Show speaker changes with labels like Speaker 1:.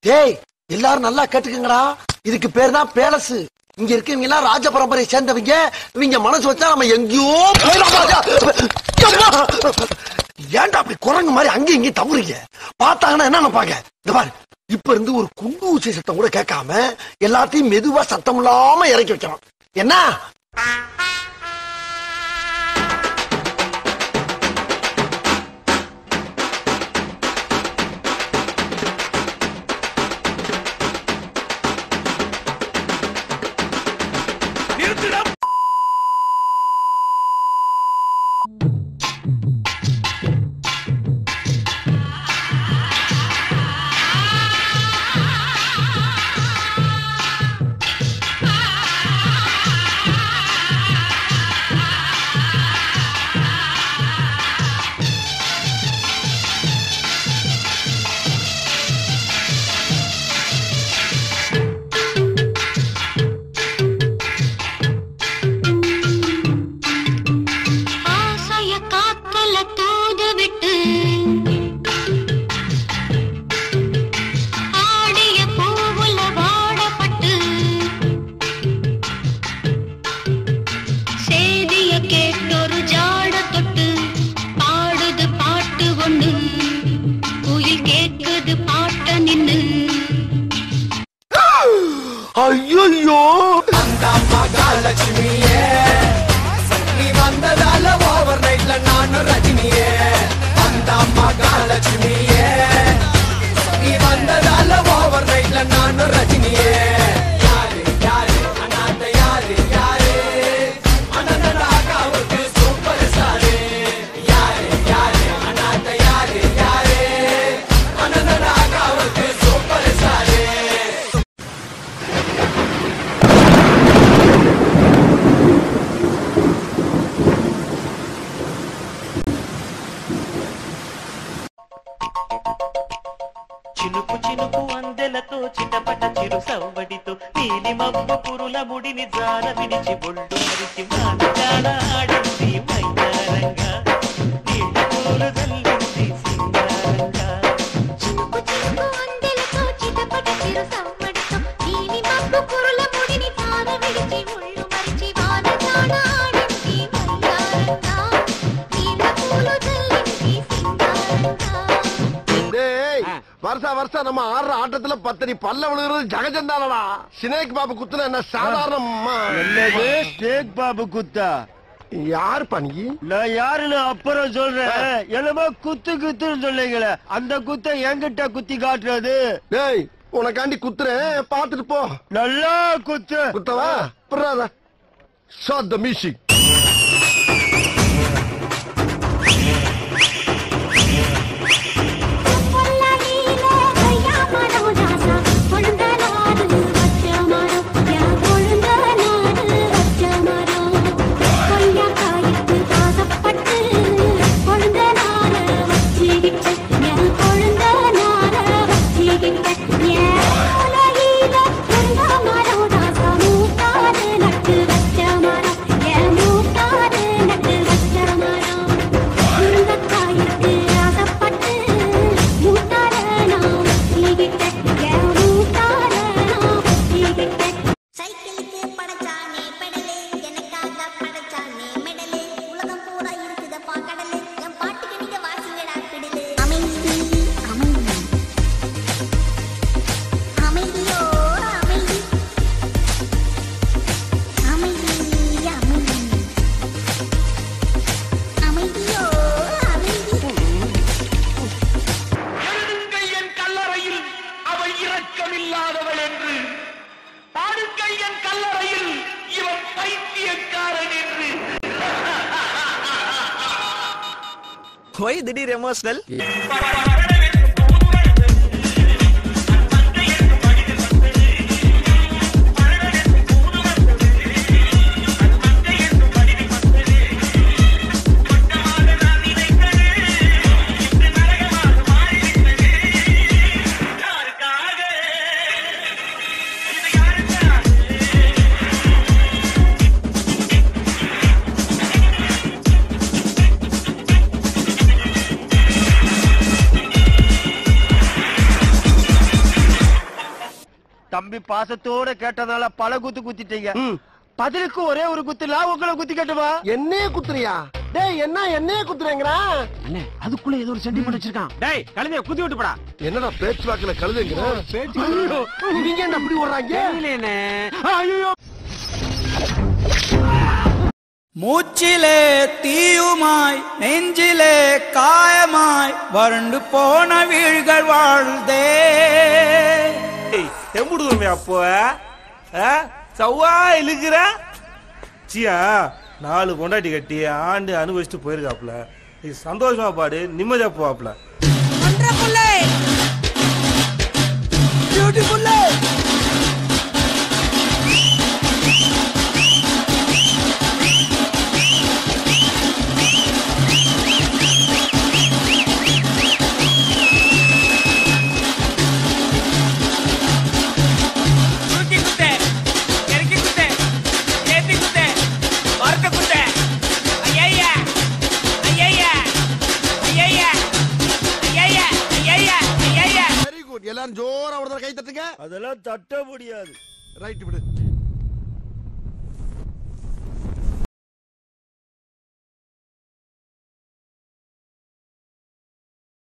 Speaker 1: டேய் எல்லாரும் நல்லா கேட்டுக்கங்கடா இதுக்கு பேர் தான் பேலஸ் இங்க இருக்கவங்க எல்லாம் ராஜ பரம்பரையை சேர்ந்தவங்க இவங்க மனசு வச்சா நம்ம எங்கேயோ போயிடலாம். அம்மா! ஏன்டா அப்படி குரங்கு மாதிரி அங்கேயும் இங்கேயும் தவறுங்க பார்த்தாங்கன்னா என்ன நினைப்பாங்க இந்த பாரு இப்ப இருந்து ஒரு குண்டு ஊசி சத்தம் கூட கேட்காம எல்லாத்தையும் மெதுவா சத்தம் இல்லாம இறக்கி வைக்கணும் என்ன
Speaker 2: ஆசைய காத்துல தூது விட்டு ஆடிய பூவுல வாடப்பட்டு சேதிய கேட்டொரு ஜாட தொட்டு பாடுது பாட்டு ஒண்ணு குயில் கேக்குது பாட்ட நின்னு
Speaker 1: ஐயோ
Speaker 3: நீ வந்ததால ஓவர் நைட்ல நானும் ரஜினியே அந்த மகாலட்சுமியே நீ வந்ததால ஓவர் நைட்ல நானும் ரஜினியே யாரு யாரு அண்ணாத்த யாரு யாரு அண்ணனாகாவுக்கு சூப்பர் ஸ்டாரு யாரு யாரு அண்ணாத்த யாரு யாரு அண்ணனாகாவுக்கு சூப்பர் ஸ்டாரு
Speaker 4: చినుకు చినుకు అందెలతో చిటపట చిరు సవ్వడితో నీలి మబ్బు పురుల ముడిని జార విడిచి బొళ్ళు మరిచి మాట్లాడ ఆడింది మైదారంగా నీళ్ళ పూలు జల్లింది సింగారంగా
Speaker 2: చినుకు చినుకు అందెలతో చిటపట చిరు సవ్వడితో నీలి మబ్బు కురుల ముడిని తార విడిచి ముళ్ళు మరిచి వాన జాడ ఆడింది మయ్యారంగా నీళ్ళ పూలు జల్లింది సింగారంగా
Speaker 1: டேய் வருஷா வருஷம் நம்ம ஆடுற ஆட்டத்துல பத்தடி பல்ல விழுகிறது ஜகஜந்தானடா சினேக் பாபு குத்துன என்ன சாதாரணமா
Speaker 5: என்னது ஸ்டேக் பாபு குத்தா
Speaker 1: யார் பண்ணி
Speaker 5: நான் யாருன்னு அப்புறம் சொல்றேன் என்னமோ குத்து குத்துன்னு சொன்னீங்களே அந்த குத்த என்கிட்ட குத்தி காட்டுறது
Speaker 1: டேய் உனக்காண்டி குத்துறேன் பாத்துட்டு போ
Speaker 5: நல்லா குத்து
Speaker 1: குத்தவா புறாத ஷாட் த மியூசிக்
Speaker 2: பொல்லாயிலே கையா மரம் ராசா கொழுந்த நாடு வச்ச மரம் யா கொழுந்த நாடு வச்ச மரம் கொய்யா காய்க்கு ஆசைப்பட்டு கொழுந்த நாட வச்சுக்கிட்டு என் கொழுந்த நாட வச்சுக்கிட்டு என் உலகில கொழுந்த மரம் ராசா மூத்தாறு நட்டு வச்ச மரம் என் மூத்தாறு நட்டு வச்ச மரம் முருங்கைக்காய்க்கு ஆசைப்பட்டு மூத்தார நான் வச்சுக்கிட்டேன். என் மூத்தார நான் வச்சுக்கிட்டேன்.
Speaker 6: சைக்கிளுக்கு படைச்சானே பெடலே எனக்காக படைச்சானே மெடலே உலகம் பூரா இருக்குதப்பா கடலே என் பாட்டுக்கு நீங்க வாசிங்கடா பிடிலே அமைதி அமைதி அமைதியோ அமைதி அமைதி அமைதி அமைதியோ அமைதி
Speaker 4: எழுதுங்கள் என் கல்லறையில் அவள் இரக்கமில்லாதவள் என்று பாடுங்கள் என் கல்லறையில் இவன் பைத்தியக்காரன் என்று
Speaker 7: ஒய் திடீர் எமோஷனல்
Speaker 4: யாருக்காக
Speaker 5: தம்பி பாசத்தோட கேட்டதால பல குத்து குத்திட்டீங்க பதிலுக்கு ஒரே ஒரு குத்து நான் உங்களை குத்தி கட்டுமா
Speaker 1: என்னையே குத்துறியா டேய் என்ன என்னையே குத்துறேங்கிறா
Speaker 5: அதுக்குள்ள ஏதோ ஒரு சென்டிமெண்ட் வச்சிருக்கான் டேய் கழுதைய குத்தி விட்டு போடா
Speaker 1: என்னடா பேச்சு வாக்குல கழுதுங்கிற இவங்க என்ன அப்படி ஓடுறாங்க
Speaker 5: ஐயோ
Speaker 8: மூச்சிலே தீயுமாய் நெஞ்சிலே காயமாய் வறண்டு போன வீழ்கள் வாழ்தே
Speaker 9: தெம்புடுவோமே அப்போ ஆ? சவ்வா இழுக்கிற சியா நாலு பொண்டாட்டி கட்டி ஆண்டு அனுபவிச்சுட்டு போயிருக்காப்ல நீ சந்தோஷமா பாடு நிம்மதியா போவாப்ல
Speaker 8: சுருக்கி குத்தே இறக்கி குத்தே ஏத்தி குத்தே வறுத்த குத்தே ஐயா ஐயா ஐயா ஐயா ஐயா ஐயா
Speaker 1: வெரி குட் எல்லாரும் ஜோரா ஒரு தடவை கை தட்டுங்க
Speaker 5: அதெல்லாம் தட்ட முடியாது
Speaker 1: ரைட் விடு